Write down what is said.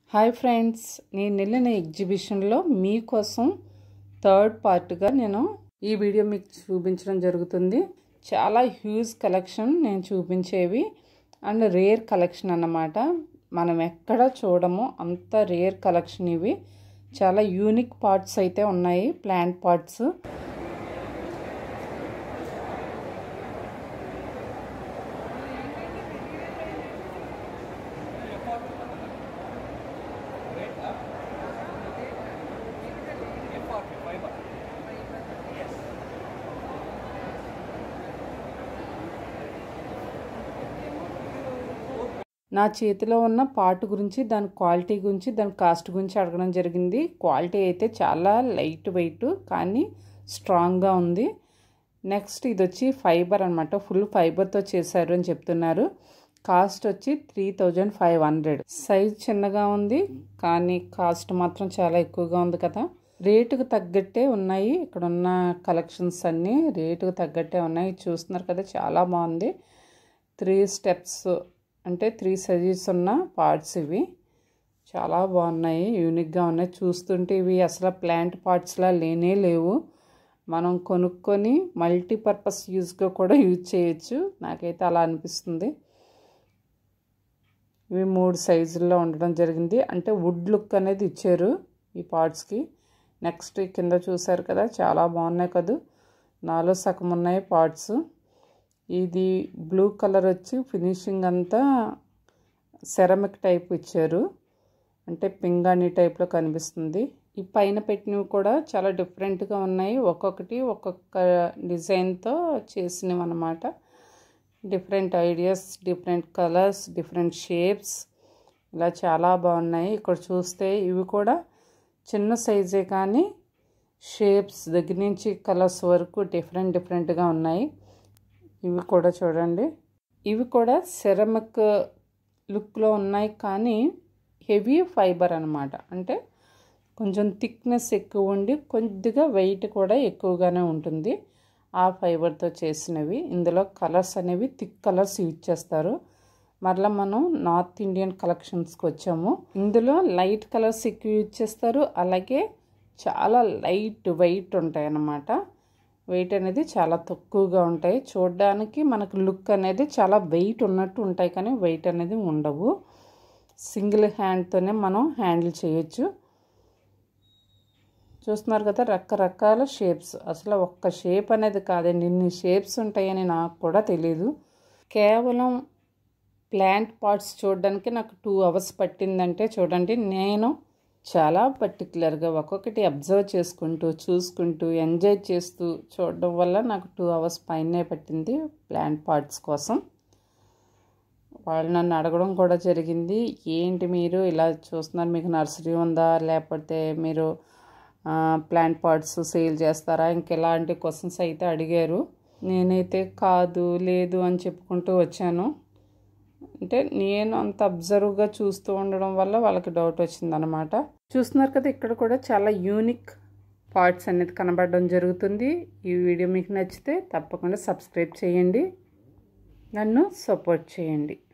hi friends నేను వెళ్ళిన ఎగ్జిబిషన్లో మీకోసం థర్డ్ పార్ట్గా నేను ఈ వీడియో మీకు చూపించడం జరుగుతుంది చాలా హ్యూజ్ కలెక్షన్ నేను చూపించేవి అండ్ రేర్ కలెక్షన్ అన్నమాట మనం ఎక్కడ చూడము అంత రేర్ కలెక్షన్ ఇవి చాలా యూనిక్ పార్ట్స్ అయితే ఉన్నాయి ప్లాంట్ పార్ట్స్ నా చేతిలో ఉన్న పార్ట్ గురించి దాని క్వాలిటీ గురించి దాని కాస్ట్ గురించి అడగడం జరిగింది క్వాలిటీ అయితే చాలా లైట్ వెయిట్ కానీ స్ట్రాంగ్గా ఉంది నెక్స్ట్ ఇది వచ్చి ఫైబర్ అనమాట ఫుల్ ఫైబర్తో చేశారు అని చెప్తున్నారు కాస్ట్ వచ్చి three thousand five hundred size చిన్నగా ఉంది కానీ కాస్ట్ మాత్రం చాలా ఎక్కువగా ఉంది కదా రేటుకు తగ్గట్టే ఉన్నాయి ఇక్కడ ఉన్న కలెక్షన్స్ అన్నీ రేటుకు తగ్గట్టే ఉన్నాయి చూస్తున్నారు కదా చాలా బాగుంది త్రీ స్టెప్స్ అంటే త్రీ సైజెస్ ఉన్న పార్ట్స్ ఇవి చాలా బాగున్నాయి యూనిక్గా ఉన్నాయి చూస్తుంటే ఇవి అసలు ప్లాంట్ పార్ట్స్లా లేనే లేవు మనం కొనుక్కొని మల్టీపర్పస్ యూజ్గా కూడా యూజ్ చేయొచ్చు నాకైతే అలా అనిపిస్తుంది ఇవి మూడు సైజుల్లో ఉండడం జరిగింది అంటే వుడ్ లుక్ అనేది ఇచ్చారు ఈ పార్ట్స్కి నెక్స్ట్ కింద చూసారు కదా చాలా బాగున్నాయి కదా నాలో సగం ఉన్నాయి పార్ట్స్ ఇది బ్లూ కలర్ వచ్చి ఫినిషింగ్ అంతా సెరమిక్ టైప్ ఇచ్చారు అంటే పింగాణి టైప్లో కనిపిస్తుంది ఈ పైన పెట్టినవి కూడా చాలా డిఫరెంట్గా ఉన్నాయి ఒక్కొక్కటి ఒక్కొక్క డిజైన్తో చేసినవి అనమాట different ideas different colours different shapes ఇలా చాలా బాగున్నాయి ఇక్కడ చూస్తే ఇవి కూడా చిన్న సైజే కానీ షేప్స్ దగ్గర నుంచి కలర్స్ వరకు డిఫరెంట్ డిఫరెంట్గా ఉన్నాయి ఇవి కూడా చూడండి ఇవి కూడా సెరమిక్ లుక్లో ఉన్నాయి కానీ హెవీ ఫైబర్ అనమాట అంటే కొంచెం థిక్నెస్ ఎక్కువ ఉండి కొద్దిగా వెయిట్ కూడా ఎక్కువగానే ఉంటుంది ఆ ఫైబర్తో చేసినవి ఇందులో కలర్స్ అనేవి థిక్ కలర్స్ యూజ్ చేస్తారు మరలా మనం నార్త్ ఇండియన్ కలెక్షన్స్కి వచ్చాము ఇందులో లైట్ కలర్స్ ఎక్కువ యూజ్ చేస్తారు అలాగే చాలా లైట్ వెయిట్ ఉంటాయి అన్నమాట వెయిట్ అనేది చాలా తక్కువగా ఉంటాయి చూడడానికి మనకు లుక్ అనేది చాలా వెయిట్ ఉన్నట్టు ఉంటాయి కానీ వెయిట్ అనేది ఉండవు సింగిల్ హ్యాండ్తోనే మనం హ్యాండిల్ చేయొచ్చు చూస్తున్నారు కదా రకరకాల షేప్స్ అసలు ఒక్క షేప్ అనేది కాదండి ఇన్ని షేప్స్ ఉంటాయని నాకు కూడా తెలీదు కేవలం ప్లాంట్ పార్ట్స్ చూడడానికి నాకు టూ అవర్స్ పట్టిందంటే చూడండి నేను చాలా పర్టికులర్గా ఒక్కొక్కటి అబ్జర్వ్ చేసుకుంటూ చూసుకుంటూ ఎంజాయ్ చేస్తూ చూడడం వల్ల నాకు టూ అవర్స్ పైనే పట్టింది ప్లాంట్ పార్ట్స్ కోసం వాళ్ళు నన్ను అడగడం కూడా జరిగింది ఏంటి మీరు ఇలా చూస్తున్నారు మీకు నర్సరీ ఉందా లేకపోతే మీరు ప్లాంట్ పార్ట్స్ సేల్ చేస్తారా ఇంకెలాంటి క్వశ్చన్స్ అయితే అడిగారు నేనైతే కాదు లేదు అని చెప్పుకుంటూ వచ్చాను అంటే నేను అంత అబ్జర్వ్గా చూస్తూ ఉండడం వల్ల వాళ్ళకి డౌట్ వచ్చిందనమాట చూస్తున్నారు కదా ఇక్కడ కూడా చాలా యూనిక్ పార్ట్స్ అనేది కనబడడం జరుగుతుంది ఈ వీడియో మీకు నచ్చితే తప్పకుండా సబ్స్క్రైబ్ చేయండి నన్ను సపోర్ట్ చేయండి